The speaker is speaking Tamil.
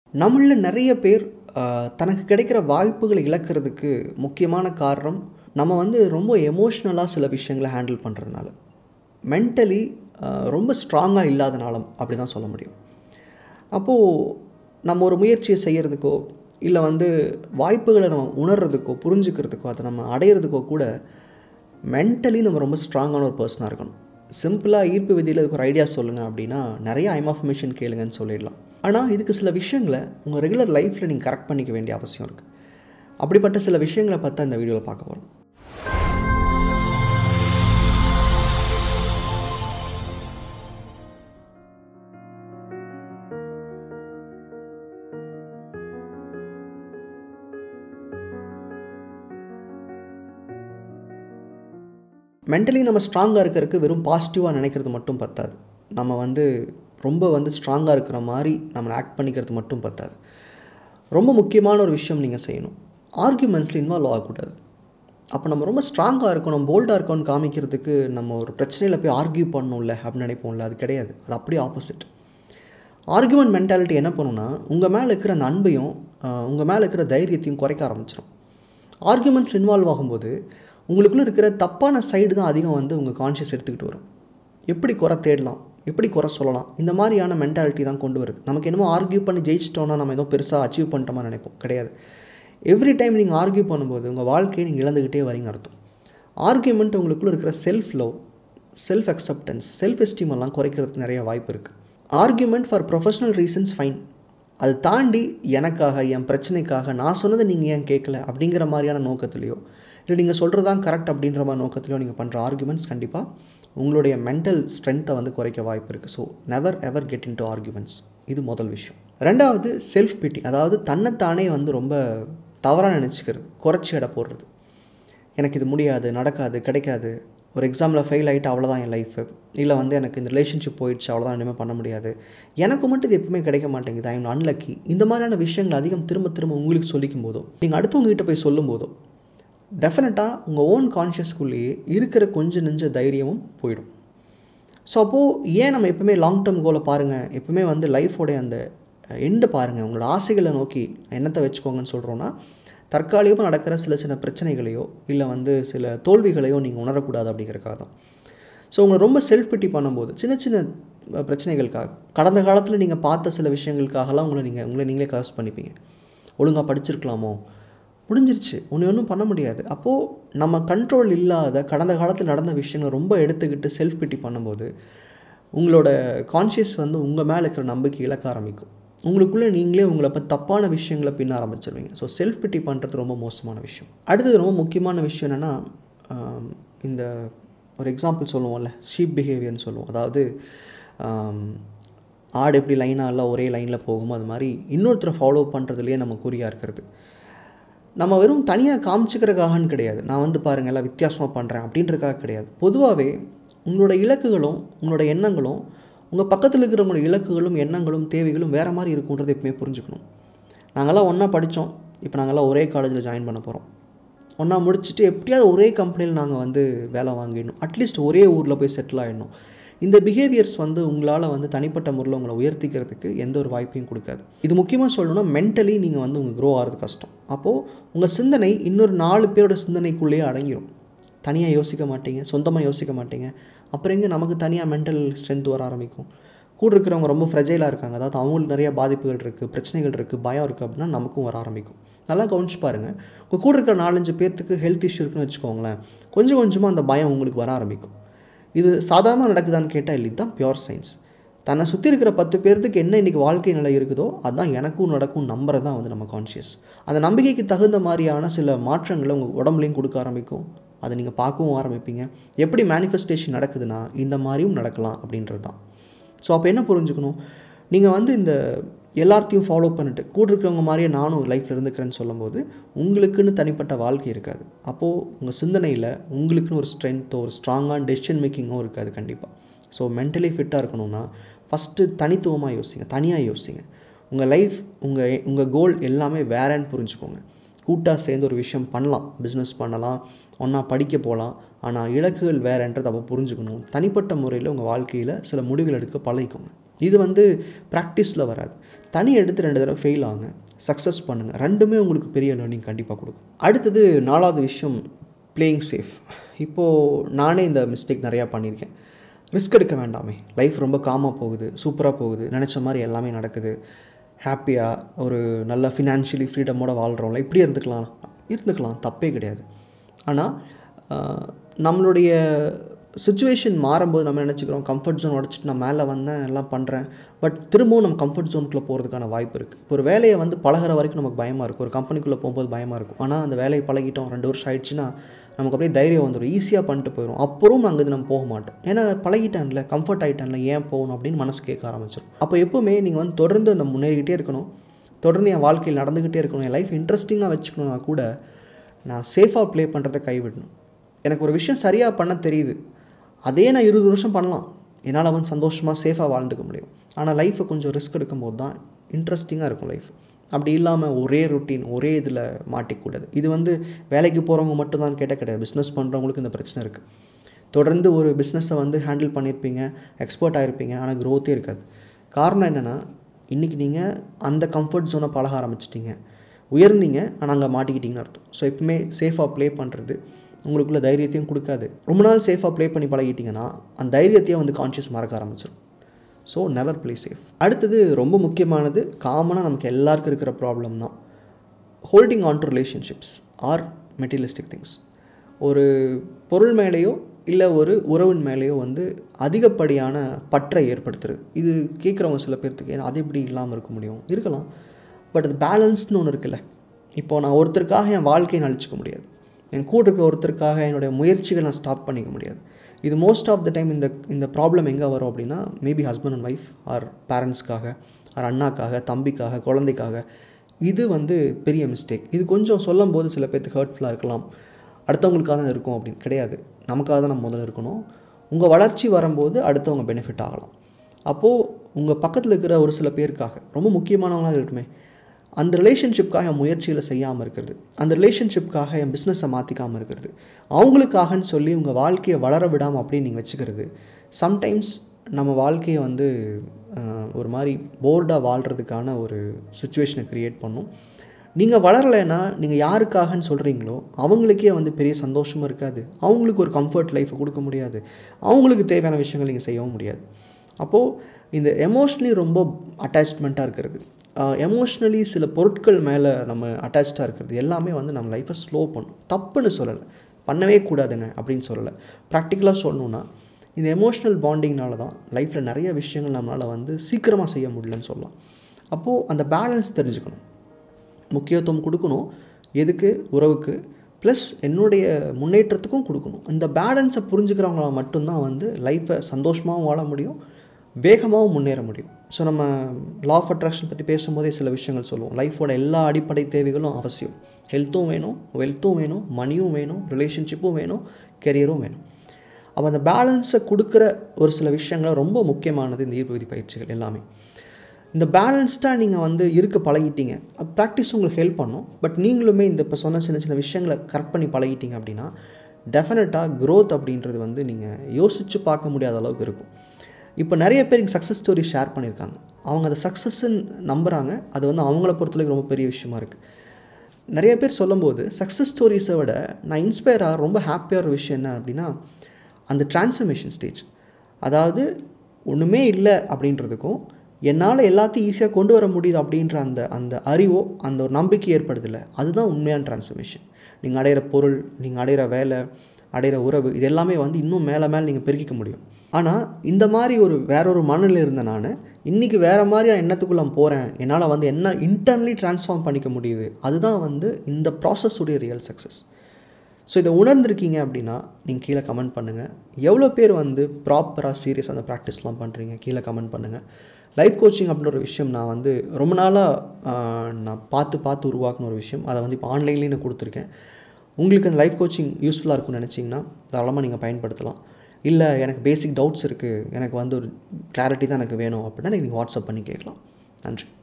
நம்மளில் நிறைய பேர் ஆஹ், தனக்கு கிடைக்கிற வாய்ப்புகளை இழக்கிறதுக்கு முக்கியமான காரணம் நம்ம வந்து ரொம்ப எமோஷ்னலாக சில விஷயங்களை ஹேண்டில் பண்ணுறதுனால மென்டலி ரொம்ப ஸ்ட்ராங்காக இல்லாதனாலும் அப்படி தான் சொல்ல முடியும் அப்போது நம்ம ஒரு முயற்சியை செய்கிறதுக்கோ இல்லை வந்து வாய்ப்புகளை நம்ம உணர்றதுக்கோ புரிஞ்சுக்கிறதுக்கோ அதை நம்ம அடையிறதுக்கோ கூட மென்டலி நம்ம ரொம்ப ஸ்ட்ராங்கான ஒரு பர்சனாக இருக்கணும் சிம்பிளாக ஈர்ப்பு விதியில் இதுக்கு ஒரு ஐடியா சொல்லுங்கள் அப்படின்னா நிறைய ஐம் ஆஃப் மிஷன் கேளுங்கன்னு சொல்லிடலாம் ஆனால் இதுக்கு சில விஷயங்களை உங்கள் ரெகுலர் லைஃப்பில் நீங்கள் கரெக்ட் பண்ணிக்க வேண்டிய அவசியம் இருக்குது அப்படிப்பட்ட சில விஷயங்களை பார்த்தா இந்த வீடியோவில் பார்க்க போகிறோம் மென்டலி நம்ம ஸ்ட்ராங்காக இருக்கிறதுக்கு வெறும் பாசிட்டிவாக நினைக்கிறது மட்டும் பத்தாது நம்ம வந்து ரொம்ப வந்து ஸ்ட்ராங்காக இருக்கிற மாதிரி நம்மளை ஆக்ட் பண்ணிக்கிறது மட்டும் பத்தாது ரொம்ப முக்கியமான ஒரு விஷயம் நீங்கள் செய்யணும் ஆர்கியூமெண்ட்ஸில் இன்வால்வ் ஆகக்கூடாது அப்போ நம்ம ரொம்ப ஸ்ட்ராங்காக இருக்கணும் போல்டாக இருக்கோம்னு காமிக்கிறதுக்கு நம்ம ஒரு பிரச்சனையில் போய் ஆர்கியூ பண்ணணும்ல அப்படின்னு நினைப்போம்ல அது கிடையாது அது அப்படியே ஆப்போசிட் ஆர்குமெண்ட் மென்டாலிட்டி என்ன பண்ணுன்னா உங்கள் மேலே இருக்கிற அந்த அன்பையும் உங்கள் மேலே இருக்கிற தைரியத்தையும் குறைக்க ஆரம்பிச்சிடும் ஆர்குமெண்ட்ஸ் இன்வால்வ் ஆகும்போது உங்களுக்குள்ளே இருக்கிற தப்பான சைடு தான் அதிகம் வந்து உங்கள் கான்ஷியஸ் எடுத்துக்கிட்டு வரும் எப்படி குறை தேடலாம் எப்படி குறை சொல்லலாம் இந்த மாதிரியான மென்டாலிட்டி தான் கொண்டு வருது நமக்கு என்னமோ ஆர்கியூ பண்ணி ஜெயிச்சிட்டோன்னா நம்ம ஏதோ பெருசாக அச்சீவ் பண்ணிட்டோமா நினைப்போம் கிடையாது எவ்ரி டைம் நீங்கள் ஆர்கியூ பண்ணும்போது உங்கள் வாழ்க்கையை நீங்கள் இழந்துக்கிட்டே வரீங்க அர்த்தம் ஆர்கியூமெண்ட் உங்களுக்குள்ளே இருக்கிற self love self acceptance self esteem எல்லாம் குறைக்கிறதுக்கு நிறைய வாய்ப்பு இருக்குது argument for professional reasons fine அது தாண்டி எனக்காக என் பிரச்சனைக்காக நான் சொன்னதை நீங்கள் ஏன் கேட்கல அப்படிங்கிற மாதிரியான நோக்கத்துலையோ இல்லை நீங்கள் சொல்கிறது தான் கரெக்ட் அப்படின்ற மாதிரி நோக்கத்துலையோ நீங்கள் பண்ணுற ஆர்குமெண்ட்ஸ் கண்டிப்பாக உங்களுடைய மென்டல் ஸ்ட்ரென்த்தை வந்து குறைக்க வாய்ப்பு இருக்குது so never ever get into arguments இது முதல் விஷயம் ரெண்டாவது செல்ஃப் பிட்டி அதாவது தன்னைத்தானே வந்து ரொம்ப தவறாக நினச்சிக்கிறது குறைச்சி எடை போடுறது எனக்கு இது முடியாது நடக்காது கிடைக்காது ஒரு எக்ஸாமில் ஃபெயில் ஆகிட்டு அவ்வளோதான் என் லைஃபு இல்லை வந்து எனக்கு இந்த ரிலேஷன்ஷிப் போயிடுச்சு அவ்வளோதான் இனிமேல் பண்ண முடியாது எனக்கு மட்டும் இது எப்பவுமே கிடைக்க மாட்டேங்குது ஐம் அன்லக்கி இந்த மாதிரியான விஷயங்கள் அதிகம் திரும்ப திரும்ப உங்களுக்கு சொல்லிக்கும் போதோ நீங்கள் அடுத்தவங்க கிட்ட போய் சொல்லும் போதோ டெஃபினட்டாக உங்கள் ஓன் கான்ஷியஸ்குள்ளேயே இருக்கிற கொஞ்சம் நெஞ்ச தைரியமும் போயிடும் ஸோ அப்போது ஏன் நம்ம எப்பவுமே லாங் டேர்ம் கோலை பாருங்கள் எப்பவுமே வந்து லைஃபோடைய அந்த எண்டை பாருங்கள் உங்களோட ஆசைகளை நோக்கி என்னத்தை வச்சுக்கோங்கன்னு சொல்கிறோன்னா தற்காலிகமாக நடக்கிற சில சின்ன பிரச்சனைகளையோ இல்லை வந்து சில தோல்விகளையோ நீங்கள் உணரக்கூடாது அப்படிங்கிறக்காக தான் ஸோ உங்களை ரொம்ப செல்ஃப் பிட்டி பண்ணும்போது சின்ன சின்ன அஹ், பிரச்சனைகளுக்காக கடந்த காலத்தில் நீங்கள் பார்த்த சில விஷயங்களுக்காகலாம் உங்களை நீங்கள் உங்களை நீங்களே கரெக்ட் பண்ணிப்பீங்க ஒழுங்காக படிச்சிருக்கலாமோ முடிஞ்சிருச்சு ஒன்று ஒன்றும் பண்ண முடியாது அப்போது நம்ம கண்ட்ரோல் இல்லாத கடந்த காலத்தில் நடந்த விஷயங்களை ரொம்ப எடுத்துக்கிட்டு செல்ஃப் பிட்டி பண்ணும்போது உங்களோட கான்ஷியஸ் வந்து உங்கள் மேலே இருக்கிற நம்பிக்கை இழக்க ஆரம்பிக்கும் உங்களுக்குள்ளே நீங்களே உங்களை பற்றி தப்பான விஷயங்களை பின்ன ஆரம்பிச்சிருவீங்க ஸோ செல்ஃப் பிட்டி பண்ணுறது ரொம்ப மோசமான விஷயம் அடுத்தது ரொம்ப முக்கியமான விஷயம் என்னென்னா இந்த ஒரு எக்ஸாம்பிள் சொல்லுவோம்ல ஷீப் பிஹேவியர்னு சொல்லுவோம் அதாவது ஆம், ஆடு எப்படி லைனாக எல்லாம் ஒரே லைனில் போகுமோ அது மாதிரி இன்னொருத்தரை ஃபாலோ பண்ணுறதுலேயே நம்ம குறியாக இருக்கிறது நம்ம வெறும் தனியாக காமிச்சிக்கிறதுக்காகன்னு கிடையாது நான் வந்து பாருங்கள் எல்லாம் வித்தியாசமாக பண்ணுறேன் அப்படின்றதுக்காக கிடையாது பொதுவாகவே உங்களோட இலக்குகளும் உங்களோட எண்ணங்களும் உங்கள் பக்கத்தில் இருக்கிறவங்களோட இலக்குகளும் எண்ணங்களும் தேவைகளும் வேறு மாதிரி இருக்குன்றது எப்பவுமே புரிஞ்சுக்கணும் நாங்கள்லாம் ஒன்றா படித்தோம் இப்போ நாங்கள்லாம் ஒரே காலேஜில் ஜாயின் பண்ண போகிறோம் ஒன்றா முடிச்சுட்டு எப்படியாவது ஒரே கம்பெனியில் நாங்கள் வந்து வேலை வாங்கிடணும் அட்லீஸ்ட் ஒரே ஊரில் போய் செட்டில் ஆகிடணும் இந்த பிஹேவியர்ஸ் வந்து உங்களால் வந்து தனிப்பட்ட முறையில் உங்களை உயர்த்திக்கிறதுக்கு எந்த ஒரு வாய்ப்பையும் கொடுக்காது இது முக்கியமாக சொல்லணும்னா மென்டலி நீங்கள் வந்து உங்கள் க்ரோ ஆகிறது கஷ்டம் அப்போது உங்கள் சிந்தனை இன்னொரு நாலு பேரோட சிந்தனைக்குள்ளேயே அடங்கிடும் தனியாக யோசிக்க மாட்டீங்க சொந்தமாக யோசிக்க மாட்டீங்க அப்புறம் எங்கே நமக்கு தனியாக மென்டல் ஸ்ட்ரென்த் வர ஆரம்பிக்கும் கூட இருக்கிறவங்க ரொம்ப ஃப்ரெஜைலாக இருக்காங்க அதாவது அவங்களுக்கு நிறைய பாதிப்புகள் இருக்குது பிரச்சனைகள் இருக்குது பயம் இருக்குது அப்படின்னா நமக்கும் வர ஆரம்பிக்கும் நல்லா கவனிச்சு பாருங்கள் உங்கள் கூட இருக்கிற நாலஞ்சு பேர்த்துக்கு ஹெல்த் இஷ்யூ இருக்குன்னு வச்சுக்கோங்களேன் கொஞ்சம் கொஞ்சமாக அந்த பயம் உங்களுக்கு வர ஆரம்பிக்கும் இது சாதாரணமாக நடக்குதான்னு கேட்டால் இல்லை இதுதான் பியோர் சயின்ஸ் தன்னை சுற்றி இருக்கிற பத்து பேர்த்துக்கு என்ன இன்றைக்கி வாழ்க்கை நிலை இருக்குதோ அதுதான் எனக்கும் நடக்கும் நம்புறது தான் வந்து நம்ம கான்ஷியஸ் அந்த நம்பிக்கைக்கு தகுந்த மாதிரியான சில மாற்றங்களை உங்கள் உடம்புலையும் கொடுக்க ஆரம்பிக்கும் அதை நீங்கள் பார்க்கவும் ஆரம்பிப்பீங்க எப்படி மேனிஃபெஸ்டேஷன் நடக்குதுன்னா இந்த மாதிரியும் நடக்கலாம் அப்படின்றது தான் ஸோ அப்போ என்ன புரிஞ்சுக்கணும் நீங்கள் வந்து இந்த எல்லாத்தையும் ஃபாலோ பண்ணிட்டு கூட இருக்கிறவங்க மாதிரியே நானும் லைஃப்பில் இருந்துக்கிறேன்னு சொல்லும்போது உங்களுக்குன்னு தனிப்பட்ட வாழ்க்கை இருக்காது அப்போது உங்கள் சிந்தனையில் உங்களுக்குன்னு ஒரு ஸ்ட்ரென்த்தோ ஒரு ஸ்ட்ராங்கான டெசிஷன் மேக்கிங்கோ இருக்காது கண்டிப்பாக ஸோ மென்டலி ஃபிட்டாக இருக்கணும்னா ஃபஸ்ட்டு தனித்துவமாக யோசிங்க தனியாக யோசிங்க உங்கள் லைஃப் உங்கள் உங்கள் கோல் எல்லாமே வேறேன்னு புரிஞ்சுக்கோங்க கூட்டாக சேர்ந்து ஒரு விஷயம் பண்ணலாம் பிஸ்னஸ் பண்ணலாம் ஒன்றா படிக்க போகலாம் ஆனால் இலக்குகள் வேறன்றது அப்போ புரிஞ்சுக்கணும் தனிப்பட்ட முறையில் உங்கள் வாழ்க்கையில் சில முடிவுகள் எடுக்க பழகிக்கோங்க இது வந்து ப்ராக்டிஸில் வராது தனி எடுத்து ரெண்டு தடவை ஃபெயில் ஆகுங்க சக்ஸஸ் பண்ணுங்கள் ரெண்டுமே உங்களுக்கு பெரிய லேர்னிங் கண்டிப்பாக கொடுக்கும் அடுத்தது நாலாவது விஷயம் பிளேயிங் சேஃப் இப்போது நானே இந்த மிஸ்டேக் நிறையா பண்ணியிருக்கேன் ரிஸ்க் எடுக்க வேண்டாமே லைஃப் ரொம்ப காமாக போகுது சூப்பராக போகுது நினச்ச மாதிரி எல்லாமே நடக்குது ஹாப்பியாக ஒரு நல்ல ஃபினான்ஷியலி ஃப்ரீடமோட வாழ்கிறோம்ல இப்படி இருந்துக்கலாம் இருந்துக்கலாம் தப்பே கிடையாது ஆனால் நம்மளுடைய சுச்சுவேஷன் மாறும்போது நம்ம நினச்சிக்கிறோம் கம்ஃபர்ட் ஜோன் உடச்சிட்டு நான் மேலே வந்தேன் எல்லாம் பண்ணுறேன் பட் திரும்பவும் நம்ம கம்ஃபர்ட் ஜோனுக்குள்ளே போகிறதுக்கான வாய்ப்பு இருக்குது ஒரு வேலையை வந்து பழகிற வரைக்கும் நமக்கு பயமாக இருக்கும் ஒரு கம்பெனிக்குள்ளே போகும்போது பயமாக இருக்கும் ஆனால் அந்த வேலையை பழகிட்டோம் ரெண்டு வருஷம் ஆயிடுச்சுன்னா நமக்கு அப்படியே தைரியம் வந்துடும் ஈஸியாக பண்ணிட்டு போயிடும் அப்புறம் அங்கே நம்ம போக மாட்டோம் ஏன்னா பழகிட்டேன்ல கம்ஃபர்ட் ஆகிட்டேன்ல ஏன் போகணும் அப்படின்னு மனசு கேட்க ஆரம்பிச்சிடும் அப்போ எப்போவுமே நீங்கள் வந்து தொடர்ந்து அந்த முன்னேறிக்கிட்டே இருக்கணும் தொடர்ந்து என் வாழ்க்கையில் நடந்துக்கிட்டே இருக்கணும் என் லைஃப் இன்ட்ரெஸ்டிங்காக வச்சுக்கணும்னா கூட நான் சேஃபாக ப்ளே பண்ணுறதை கைவிடணும் எனக்கு ஒரு விஷயம் சரியாக பண்ண தெரியுது அதே நான் இருபது வருஷம் பண்ணலாம் என்னால் வந்து சந்தோஷமாக சேஃபாக வாழ்ந்துக்க முடியும் ஆனால் லைஃப்பை கொஞ்சம் ரிஸ்க் எடுக்கும்போது தான் இன்ட்ரெஸ்டிங்காக இருக்கும் லைஃப் அப்படி இல்லாமல் ஒரே ரொட்டீன் ஒரே இதில் மாட்டிக்கூடாது இது வந்து வேலைக்கு போகிறவங்க மட்டும் தான் கேட்டால் கிடையாது பிஸ்னஸ் பண்ணுறவங்களுக்கு இந்த பிரச்சனை இருக்குது தொடர்ந்து ஒரு பிஸ்னஸை வந்து ஹேண்டில் பண்ணியிருப்பீங்க எக்ஸ்பர்ட் ஆகிருப்பீங்க ஆனால் க்ரோத்தே இருக்காது காரணம் என்னென்னா இன்றைக்கி நீங்கள் அந்த கம்ஃபர்ட் ஜோனை பழக ஆரம்பிச்சிட்டிங்க உயர்ந்தீங்க ஆனால் அங்கே மாட்டிக்கிட்டீங்கன்னு அர்த்தம் ஸோ எப்பவுமே சேஃபாக ப்ளே பண்ணுறது உங்களுக்குள்ள தைரியத்தையும் கொடுக்காது ரொம்ப நாள் சேஃபாக ப்ளே பண்ணி பழகிட்டிங்கன்னா அந்த தைரியத்தையும் வந்து கான்ஷியஸ் மறக்க ஆரம்பிச்சிடும் ஸோ நெவர் ப்ளே சேஃப் அடுத்தது ரொம்ப முக்கியமானது காமனாக நமக்கு எல்லாருக்கும் இருக்கிற ப்ராப்ளம் தான் holding on to relationships or materialistic things ஒரு பொருள் மேலேயோ இல்லை ஒரு உறவின் மேலேயோ வந்து அதிகப்படியான பற்றை ஏற்படுத்துறது இது கேட்குறவங்க சில பேர்த்துக்கு ஏன்னா அது எப்படி இல்லாமல் இருக்க முடியும் இருக்கலாம் பட் அது பேலன்ஸ்னு ஒன்று இருக்குல்ல இப்போது நான் ஒருத்தருக்காக என் வாழ்க்கையை அழிச்சிக்க முடியாது என் கூட இருக்கிற ஒருத்தருக்காக என்னுடைய முயற்சிகளை நான் ஸ்டாப் பண்ணிக்க முடியாது இது மோஸ்ட் ஆஃப் த டைம் இந்த இந்த ப்ராப்ளம் எங்கே வரும் அப்படின்னா maybe husband and wife or பேரண்ட்ஸ்க்காக ஆர் அண்ணாக்காக தம்பிக்காக குழந்தைக்காக இது வந்து பெரிய மிஸ்டேக் இது கொஞ்சம் சொல்லும் போது சில பேர்த்துக்கு ஹர்ட்ஃபுல்லாக இருக்கலாம் அடுத்தவங்களுக்காக தான் இருக்கும் அப்படின்னு கிடையாது நமக்காக தான் நம்ம முதல்ல இருக்கணும் உங்கள் வளர்ச்சி வரும்போது அடுத்தவங்க பெனிஃபிட் ஆகலாம் அப்போது உங்கள் பக்கத்தில் இருக்கிற ஒரு சில பேருக்காக ரொம்ப முக்கியமானவங்களாக இருக்கட்டுமே அந்த ரிலேஷன்ஷிப்காக என் முயற்சிகளை செய்யாமல் இருக்கிறது அந்த ரிலேஷன்ஷிப்காக என் பிஸ்னஸை மாற்றிக்காமல் இருக்கிறது அவங்களுக்காகன்னு சொல்லி உங்கள் வாழ்க்கையை வளர விடாமல் அப்படின்னு நீங்கள் வச்சுக்கிறது சம்டைம்ஸ் நம்ம வாழ்க்கையை வந்து ஒரு மாதிரி போர்டாக வாழ்கிறதுக்கான ஒரு சுச்சுவேஷனை க்ரியேட் பண்ணும் நீங்கள் வளரலைன்னா நீங்கள் யாருக்காகன்னு சொல்கிறீங்களோ அவங்களுக்கே வந்து பெரிய சந்தோஷமும் இருக்காது அவங்களுக்கு ஒரு கம்ஃபர்ட் லைஃப்பை கொடுக்க முடியாது அவங்களுக்கு தேவையான விஷயங்கள் நீங்கள் செய்யவும் முடியாது அப்போது இந்த எமோஷ்னலி ரொம்ப அட்டாச்மெண்ட்டாக இருக்கிறது எமோஷ்னலி சில பொருட்கள் மேலே நம்ம அட்டாச்சாக இருக்கிறது எல்லாமே வந்து நம்ம லைஃப்பை ஸ்லோ பண்ணும் தப்புன்னு சொல்லலை பண்ணவே கூடாதுங்க அப்படின்னு சொல்லலை ப்ராக்டிக்கலாக சொல்லணுன்னா இந்த எமோஷ்னல் பாண்டிங்னால தான் லைஃப்பில் நிறைய விஷயங்கள் நம்மளால் வந்து சீக்கிரமாக செய்ய முடியலன்னு சொல்லலாம் அப்போது அந்த பேலன்ஸ் தெரிஞ்சுக்கணும் முக்கியத்துவம் கொடுக்கணும் எதுக்கு உறவுக்கு ப்ளஸ் என்னுடைய முன்னேற்றத்துக்கும் கொடுக்கணும் இந்த பேலன்ஸை புரிஞ்சுக்கிறவங்களால மட்டும்தான் வந்து லைஃப்பை சந்தோஷமாகவும் வாழ முடியும் வேகமாகவும் முன்னேற முடியும் ஸோ நம்ம லா ஆஃப் அட்ராக்ஷன் பற்றி பேசும்போதே சில விஷயங்கள் சொல்லுவோம் லைஃபோட எல்லா அடிப்படை தேவைகளும் அவசியம் ஹெல்த்தும் வேணும் வெல்த்தும் வேணும் மணியும் வேணும் ரிலேஷன்ஷிப்பும் வேணும் கெரியரும் வேணும் அப்போ அந்த பேலன்ஸை கொடுக்குற ஒரு சில விஷயங்கள் ரொம்ப முக்கியமானது இந்த ஈர்ப்பு விதி பயிற்சிகள் எல்லாமே இந்த பேலன்ஸ்டாக நீங்கள் வந்து இருக்க பழகிட்டீங்க ப்ராக்டிஸ் உங்களுக்கு ஹெல்ப் பண்ணும் பட் நீங்களுமே இந்த இப்போ சொன்ன சின்ன சின்ன விஷயங்களை கரெக்ட் பண்ணி பழகிட்டீங்க அப்படின்னா டெஃபினட்டாக க்ரோத் அப்படின்றது வந்து நீங்கள் யோசித்து பார்க்க முடியாத அளவுக்கு இருக்கும் இப்போ நிறைய பேர் இங்கே சக்ஸஸ் ஸ்டோரி ஷேர் பண்ணியிருக்காங்க அவங்க அதை சக்ஸஸ்ன்னு நம்புகிறாங்க அது வந்து அவங்கள பொறுத்தவரைக்கும் ரொம்ப பெரிய விஷயமா இருக்குது நிறைய பேர் சொல்லும்போது சக்ஸஸ் ஸ்டோரிஸை விட நான் இன்ஸ்பயர் ஆக ரொம்ப ஹாப்பியாக ஒரு விஷயம் என்ன அப்படின்னா அந்த டிரான்ஸ்ஃபர்மேஷன் ஸ்டேஜ் அதாவது ஒன்றுமே இல்லை அப்படின்றதுக்கும் என்னால் எல்லாத்தையும் ஈஸியாக கொண்டு வர முடியுது அப்படின்ற அந்த அந்த அறிவோ அந்த ஒரு நம்பிக்கை ஏற்படுதில்ல அதுதான் உண்மையான டிரான்ஸ்ஃபர்மேஷன் நீங்கள் அடையிற பொருள் நீங்கள் அடையிற வேலை அடையிற உறவு இது எல்லாமே வந்து இன்னும் மேலே மேலே நீங்கள் பெருக்கிக்க முடியும் ஆனால் இந்த மாதிரி ஒரு வேற ஒரு மனநிலை இருந்த நான் இன்றைக்கி வேறு மாதிரி எண்ணத்துக்குள்ளே போகிறேன் என்னால் வந்து என்ன இன்டர்னலி ட்ரான்ஸ்ஃபார்ம் பண்ணிக்க முடியுது அதுதான் வந்து இந்த ப்ராசஸுடைய ரியல் சக்ஸஸ் ஸோ இதை உணர்ந்திருக்கீங்க அப்படின்னா நீங்கள் கீழே கமெண்ட் பண்ணுங்கள் எவ்வளோ பேர் வந்து ப்ராப்பராக சீரியஸ் அந்த ப்ராக்டிஸ்லாம் பண்ணுறீங்க கீழே கமெண்ட் பண்ணுங்கள் லைஃப் கோச்சிங் அப்படின்ற ஒரு விஷயம் நான் வந்து ரொம்ப நாளாக நான் பார்த்து பார்த்து உருவாக்குன ஒரு விஷயம் அதை வந்து இப்போ ஆன்லைன்லேயே நான் கொடுத்துருக்கேன் உங்களுக்கு அந்த லைஃப் கோச்சிங் யூஸ்ஃபுல்லாக இருக்கும்னு நினச்சிங்கன்னா தாராளமாக நீங்கள் பயன்படுத்தலாம் இல்லை எனக்கு பேசிக் டவுட்ஸ் இருக்குது எனக்கு வந்து ஒரு கிளாரிட்டி தான் எனக்கு வேணும் அப்படின்னா நீங்கள் வாட்ஸ்அப் பண்ணி கேட்கலாம் நன்றி